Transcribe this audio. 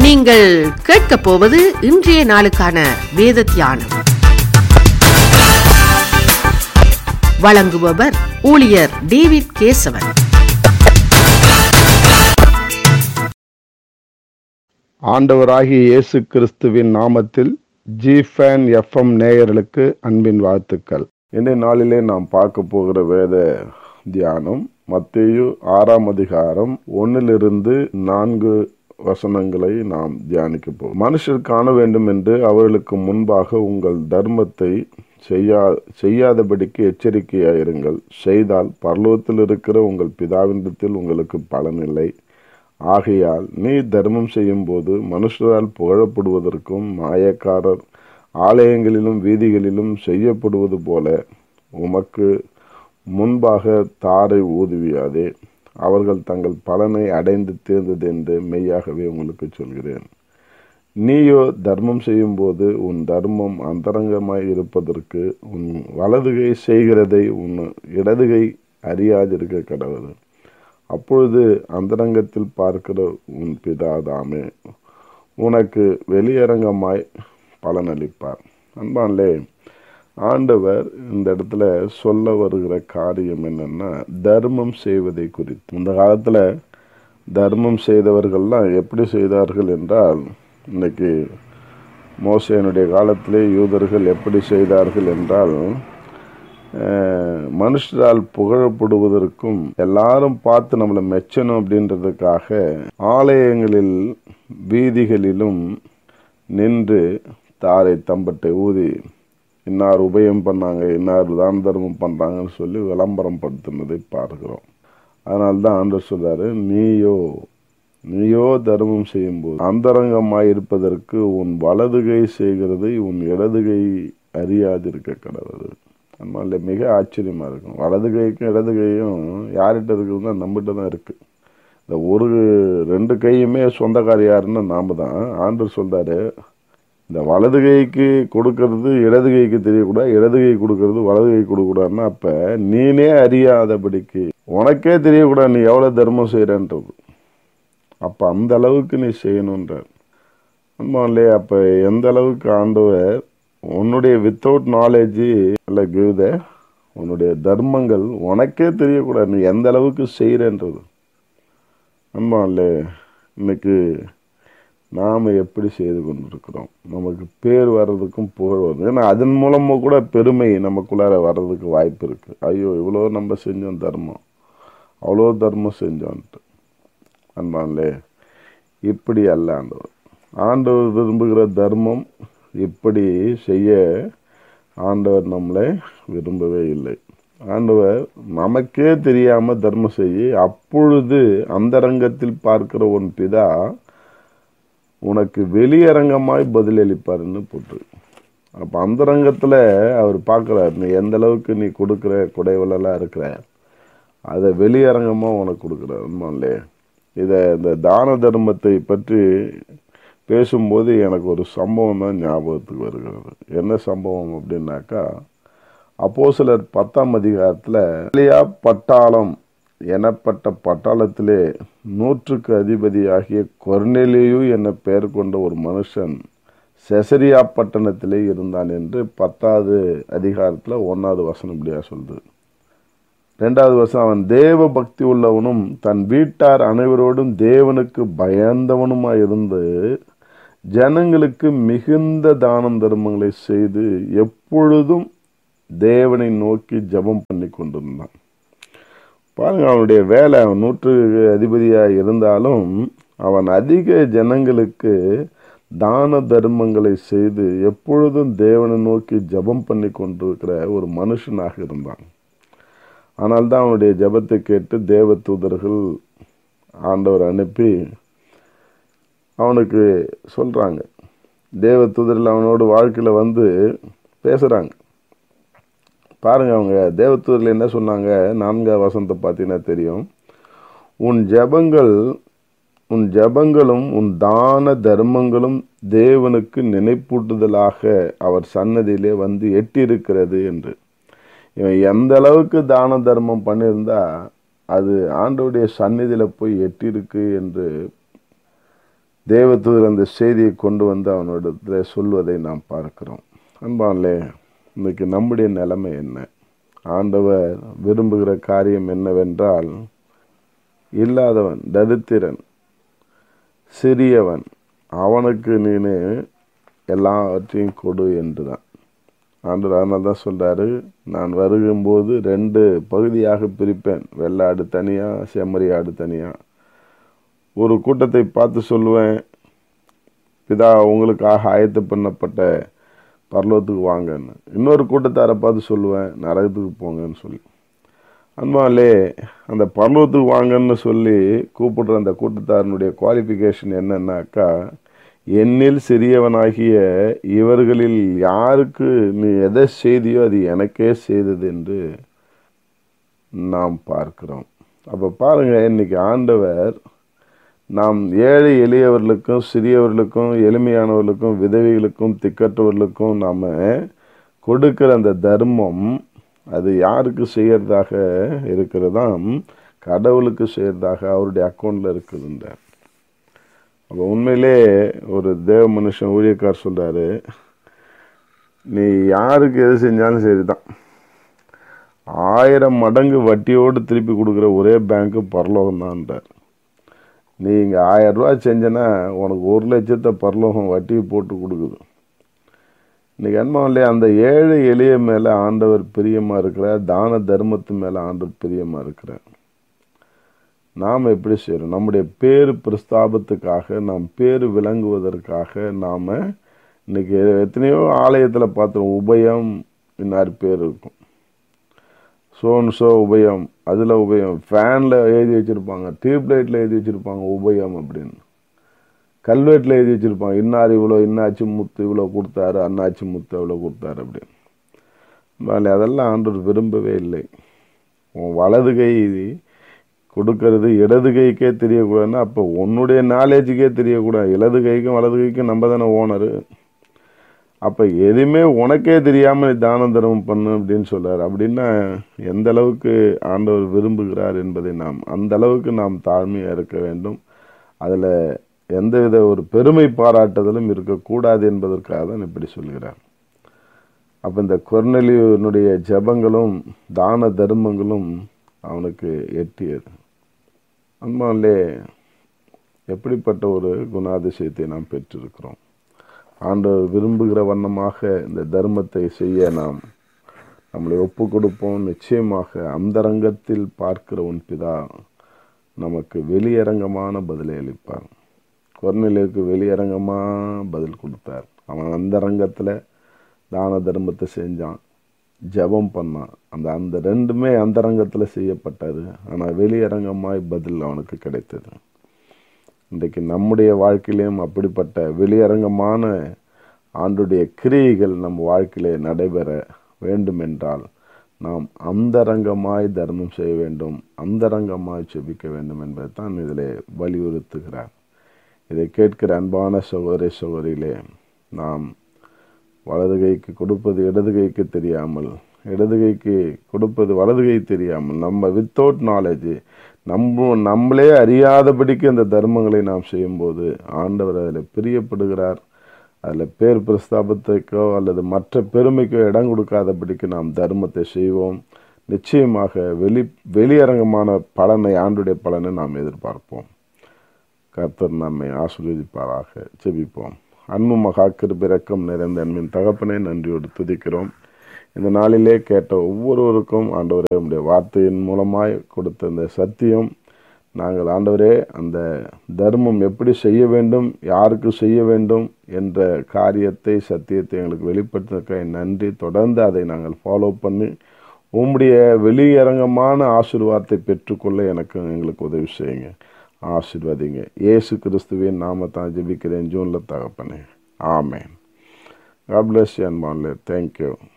நீங்கள் கேட்கப் போவது இன்றைய நாளுக்கான வேத தியானம் வழங்குபவர் ஊழியர் டேவிட் கேசவன் ஆண்டவராகிய இயேசு கிறிஸ்துவின் நாமத்தில் ஜி ஃபேன் எஃப்எம் நேயர்களுக்கு அன்பின் வாழ்த்துக்கள் இன்றைய நாளிலே நாம் பார்க்க போகிற வேத தியானம் மத்தேயு ஆறாம் அதிகாரம் ஒன்னிலிருந்து நான்கு வசனங்களை நாம் தியானிக்க போகிறோம் மனுஷர் காண வேண்டும் என்று அவர்களுக்கு முன்பாக உங்கள் தர்மத்தை செய்யா செய்யாதபடிக்கு எச்சரிக்கையாயிருங்கள் செய்தால் பரலோகத்தில் இருக்கிற உங்கள் பிதாவினிடத்தில் உங்களுக்கு பலனில்லை ஆகையால் நீ தர்மம் செய்யும்போது மனுஷரால் புகழப்படுவதற்கும் மாயக்காரர் ஆலயங்களிலும் வீதிகளிலும் செய்யப்படுவது போல உமக்கு முன்பாக தாரை ஊதுவியாதே அவர்கள் தங்கள் பலனை அடைந்து தேர்ந்தது என்று மெய்யாகவே உங்களுக்கு சொல்கிறேன் நீயோ தர்மம் செய்யும்போது உன் தர்மம் அந்தரங்கமாய் இருப்பதற்கு உன் வலதுகை செய்கிறதை உன் இடதுகை அறியாதிருக்க கடவுள் அப்பொழுது அந்தரங்கத்தில் பார்க்கிற உன் பிதாதாமே உனக்கு வெளியரங்கமாய் பலனளிப்பார் அன்பான்லே ஆண்டவர் இந்த இடத்துல சொல்ல வருகிற காரியம் என்னன்னா தர்மம் செய்வதை குறித்து இந்த காலத்தில் தர்மம் செய்தவர்கள்லாம் எப்படி செய்தார்கள் என்றால் இன்னைக்கு மோசையனுடைய காலத்திலே யூதர்கள் எப்படி செய்தார்கள் என்றால் மனுஷரால் புகழப்படுவதற்கும் எல்லாரும் பார்த்து நம்மளை மெச்சணும் அப்படின்றதுக்காக ஆலயங்களில் வீதிகளிலும் நின்று தாரை தம்பட்டை ஊதி இன்னார் உபயம் பண்ணாங்க இன்னார் தான தர்மம் பண்ணுறாங்கன்னு சொல்லி விளம்பரம் படுத்துனதை பார்க்கிறோம் அதனால தான் ஆண்டர் சொல்றாரு நீயோ நீயோ தர்மம் செய்யும்போது அந்தரங்கமாய் இருப்பதற்கு உன் வலதுகை செய்கிறதை உன் இடதுகை அறியாதிருக்க கடவுள் அதனால மிக ஆச்சரியமாக இருக்கும் வலது கைக்கும் இடது கையும் யார்கிட்ட இருக்குதுன்னா நம்மகிட்ட தான் இருக்குது இந்த ஒரு ரெண்டு கையுமே சொந்தக்கார யாருன்னா நாம் தான் ஆண்டு சொல்கிறாரு இந்த வலது கைக்கு கொடுக்கறது இடது கைக்கு தெரியக்கூடாது இடது கை கொடுக்கறது வலது கை கொடுக்கக்கூடாதுன்னா அப்போ நீனே அறியாதபடிக்கு உனக்கே தெரியக்கூடாது நீ எவ்வளோ தர்மம் செய்கிறன்றது அப்போ அந்த அளவுக்கு நீ செய்யணுன்றார் இல்லையா அப்போ எந்த அளவுக்கு ஆண்டவர் உன்னுடைய வித்தவுட் நாலேஜ் இல்லை கிவ் உன்னுடைய தர்மங்கள் உனக்கே தெரியக்கூடாது நீ எந்த அளவுக்கு செய்கிறன்றது அன்பான்ல இன்னைக்கு நாம் எப்படி செய்து கொண்டிருக்கிறோம் நமக்கு பேர் வர்றதுக்கும் புகழ் வருது ஏன்னா அதன் மூலமாக கூட பெருமை நமக்குள்ளார வர்றதுக்கு வாய்ப்பு இருக்குது ஐயோ இவ்வளோ நம்ம செஞ்சோம் தர்மம் அவ்வளோ தர்மம் செஞ்சோன்ட்டு அன்பான்லே இப்படி அல்ல ஆண்டவர் ஆண்டவர் விரும்புகிற தர்மம் இப்படி செய்ய ஆண்டவர் நம்மளை விரும்பவே இல்லை ஆண்டவர் நமக்கே தெரியாம தர்மம் செய்ய அப்பொழுது அந்தரங்கத்தில் பார்க்கிற உன் பிதா உனக்கு வெளியரங்கமாய் பதிலளிப்பாருன்னு போட்டு அப்போ அந்தரங்கத்தில் அவர் பார்க்குறாரு நீ எந்த அளவுக்கு நீ கொடுக்குற குடைவலெல்லாம் இருக்கிற அதை வெளியரங்கமாக உனக்கு கொடுக்குறாரு இதை இந்த தான தர்மத்தை பற்றி பேசும்போது எனக்கு ஒரு சம்பவம் தான் ஞாபகத்துக்கு வருகிறது என்ன சம்பவம் அப்படின்னாக்கா அப்போ சிலர் பத்தாம் அதிகாரத்தில் இல்லையா பட்டாளம் எனப்பட்ட பட்டாளத்திலே நூற்றுக்கு அதிபதியாகிய கொர்னெலியு என பெயர் கொண்ட ஒரு மனுஷன் செசரியா பட்டணத்திலே இருந்தான் என்று பத்தாவது அதிகாரத்தில் ஒன்றாவது வசனம் இப்படியா சொல்லுது ரெண்டாவது வருஷம் அவன் தேவ பக்தி உள்ளவனும் தன் வீட்டார் அனைவரோடும் தேவனுக்கு பயந்தவனுமாய் இருந்து ஜனங்களுக்கு மிகுந்த தானம் தர்மங்களை செய்து எப்பொழுதும் தேவனை நோக்கி ஜபம் பண்ணி கொண்டிருந்தான் பாருங்க அவனுடைய வேலை அவன் நூற்று அதிபதியாக இருந்தாலும் அவன் அதிக ஜனங்களுக்கு தான தர்மங்களை செய்து எப்பொழுதும் தேவனை நோக்கி ஜபம் பண்ணி கொண்டிருக்கிற ஒரு மனுஷனாக இருந்தான் ஆனால் தான் அவனுடைய ஜபத்தை கேட்டு தேவ தூதர்கள் ஆண்டவர் அனுப்பி அவனுக்கு சொல்கிறாங்க தேவ தூதரில் அவனோட வாழ்க்கையில் வந்து பேசுகிறாங்க பாருங்க அவங்க தேவத்தூரில் என்ன சொன்னாங்க நான்காவது வசனத்தை பார்த்தீங்கன்னா தெரியும் உன் ஜபங்கள் உன் ஜபங்களும் உன் தான தர்மங்களும் தேவனுக்கு நினைப்பூட்டுதலாக அவர் சன்னதியிலே வந்து எட்டியிருக்கிறது என்று இவன் எந்த அளவுக்கு தான தர்மம் பண்ணியிருந்தா அது ஆண்டவுடைய சந்நிதியில் போய் எட்டியிருக்கு என்று தேவதூதர் அந்த செய்தியை கொண்டு வந்து அவனோட சொல்வதை நாம் பார்க்கிறோம் அன்பான்லே இன்னைக்கு நம்முடைய நிலைமை என்ன ஆண்டவர் விரும்புகிற காரியம் என்னவென்றால் இல்லாதவன் தரித்திரன் சிறியவன் அவனுக்கு நீனு எல்லாவற்றையும் கொடு என்று தான் ஆண்டவர் அதனால தான் சொல்கிறாரு நான் வருகும்போது ரெண்டு பகுதியாக பிரிப்பேன் வெள்ளாடு தனியாக செம்மறி ஆடு தனியாக ஒரு கூட்டத்தை பார்த்து சொல்லுவேன் பிதா உங்களுக்காக ஆயத்து பண்ணப்பட்ட பரலோகத்துக்கு வாங்கன்னு இன்னொரு கூட்டத்தாரை பார்த்து சொல்லுவேன் நரகத்துக்கு போங்கன்னு சொல்லி அன்பாலே அந்த பரலோகத்துக்கு வாங்கன்னு சொல்லி கூப்பிடுற அந்த கூட்டத்தாரனுடைய குவாலிஃபிகேஷன் என்னன்னாக்கா என்னில் சிறியவனாகிய இவர்களில் யாருக்கு நீ எதை செய்தியோ அது எனக்கே செய்தது என்று நாம் பார்க்கிறோம் அப்போ பாருங்க இன்னைக்கு ஆண்டவர் நாம் ஏழை எளியவர்களுக்கும் சிறியவர்களுக்கும் எளிமையானவர்களுக்கும் விதவைகளுக்கும் திக்கற்றவர்களுக்கும் நாம் கொடுக்கிற அந்த தர்மம் அது யாருக்கு செய்யறதாக இருக்கிறதாம் கடவுளுக்கு செய்யறதாக அவருடைய அக்கௌண்ட்ல இருக்குதுன்றார் அப்போ உண்மையிலே ஒரு தேவ மனுஷன் ஊழியக்கார் சொல்றாரு நீ யாருக்கு எது செஞ்சாலும் சரிதான் ஆயிரம் மடங்கு வட்டியோடு திருப்பி கொடுக்குற ஒரே பேங்க்கு பரலோகம் தான்ன்றார் நீ இங்கே ஆயிரம் ரூபா செஞ்சனா உனக்கு ஒரு லட்சத்தை பரலோகம் வட்டி போட்டு கொடுக்குது இன்னைக்கு அன்பாவிலே அந்த ஏழை எளிய மேலே ஆண்டவர் பிரியமாக இருக்கிறார் தான தர்மத்து மேலே ஆண்டவர் பிரியமாக இருக்கிறார் நாம் எப்படி செய்கிறோம் நம்முடைய பேர் பிரஸ்தாபத்துக்காக நாம் பேர் விளங்குவதற்காக நாம் இன்னைக்கு எத்தனையோ ஆலயத்தில் பார்த்துருவோம் உபயம் இன்னார் பேர் இருக்கும் சோன் சோ உபயம் அதில் உபயம் ஃபேனில் எழுதி வச்சுருப்பாங்க டியூப் லைட்டில் எழுதி வச்சுருப்பாங்க உபயம் அப்படின்னு கல்வெட்டில் எழுதி வச்சுருப்பாங்க இன்னார் இவ்வளோ இன்னாச்சி முத்து இவ்வளோ கொடுத்தாரு அண்ணாச்சி முத்து இவ்வளோ கொடுத்தாரு அப்படின்னு மேலே அதெல்லாம் ஆண்டவர் விரும்பவே இல்லை உன் வலது கை கொடுக்கறது இடது கைக்கே தெரியக்கூடாதுன்னா அப்போ உன்னுடைய நாலேஜுக்கே தெரியக்கூடாது இடது கைக்கும் வலது கைக்கும் நம்ம தானே ஓனரு அப்போ எதுவுமே உனக்கே தெரியாமல் நீ தானம் தர்மம் பண்ணு அப்படின்னு சொல்றாரு அப்படின்னா எந்த அளவுக்கு ஆண்டவர் விரும்புகிறார் என்பதை நாம் அந்த அளவுக்கு நாம் தாழ்மையாக இருக்க வேண்டும் அதில் எந்தவித ஒரு பெருமை பாராட்டுதலும் இருக்கக்கூடாது என்பதற்காக தான் இப்படி சொல்கிறார் அப்போ இந்த கொர்நெலியனுடைய ஜபங்களும் தான தர்மங்களும் அவனுக்கு எட்டியது அன்பாலே எப்படிப்பட்ட ஒரு குணாதிசயத்தை நாம் பெற்றிருக்கிறோம் ஆண்டவர் விரும்புகிற வண்ணமாக இந்த தர்மத்தை செய்ய நாம் நம்மளை ஒப்பு கொடுப்போம் நிச்சயமாக அந்தரங்கத்தில் பார்க்கிற உன் பிதா நமக்கு வெளியரங்கமான பதிலை அளிப்பார் கொர்நிலைக்கு வெளியரங்கமாக பதில் கொடுத்தார் அவன் அந்தரங்கத்தில் தான தர்மத்தை செஞ்சான் ஜபம் பண்ணான் அந்த அந்த ரெண்டுமே அந்தரங்கத்தில் செய்யப்பட்டது ஆனால் வெளியரங்கமாய் பதில் அவனுக்கு கிடைத்தது இன்றைக்கு நம்முடைய வாழ்க்கையிலையும் அப்படிப்பட்ட வெளியரங்கமான ஆண்டுடைய கிரியைகள் நம் வாழ்க்கையிலே நடைபெற வேண்டுமென்றால் நாம் அந்தரங்கமாய் தர்மம் செய்ய வேண்டும் அந்தரங்கமாய் செபிக்க வேண்டும் என்பதை தான் இதில் வலியுறுத்துகிறார் இதை கேட்கிற அன்பான சகோதரி சகோதரிகளே நாம் வலது கைக்கு கொடுப்பது இடது கைக்கு தெரியாமல் இடது கைக்கு கொடுப்பது வலது கை தெரியாமல் நம்ம வித்தவுட் நாலேஜ் நம்ம நம்மளே அறியாதபடிக்கு அந்த தர்மங்களை நாம் செய்யும்போது ஆண்டவர் அதில் பிரியப்படுகிறார் அதில் பேர் பிரஸ்தாபத்துக்கோ அல்லது மற்ற பெருமைக்கோ இடம் கொடுக்காதபடிக்கு நாம் தர்மத்தை செய்வோம் நிச்சயமாக வெளி வெளியரங்கமான பலனை ஆண்டுடைய பலனை நாம் எதிர்பார்ப்போம் கர்த்தர் நம்மை ஆசீர்வதிப்பாராக செபிப்போம் அன்பு மகா கிருபிறக்கம் நிறைந்த அன்பின் தகப்பனை நன்றியோடு துதிக்கிறோம் இந்த நாளிலே கேட்ட ஒவ்வொருவருக்கும் ஆண்டவரே உடைய வார்த்தையின் மூலமாய் கொடுத்த இந்த சத்தியம் நாங்கள் ஆண்டவரே அந்த தர்மம் எப்படி செய்ய வேண்டும் யாருக்கு செய்ய வேண்டும் என்ற காரியத்தை சத்தியத்தை எங்களுக்கு வெளிப்படுத்திக்க நன்றி தொடர்ந்து அதை நாங்கள் ஃபாலோ பண்ணி உம்முடைய வெளியரங்கமான ஆசீர்வாதத்தை பெற்றுக்கொள்ள எனக்கு எங்களுக்கு உதவி செய்யுங்க ஆசீர்வதிங்க இயேசு கிறிஸ்துவின் நாமத்தான் ஜெபிக்கிறேன் ஜூனில் தகப்பனே amen God bless you and thank you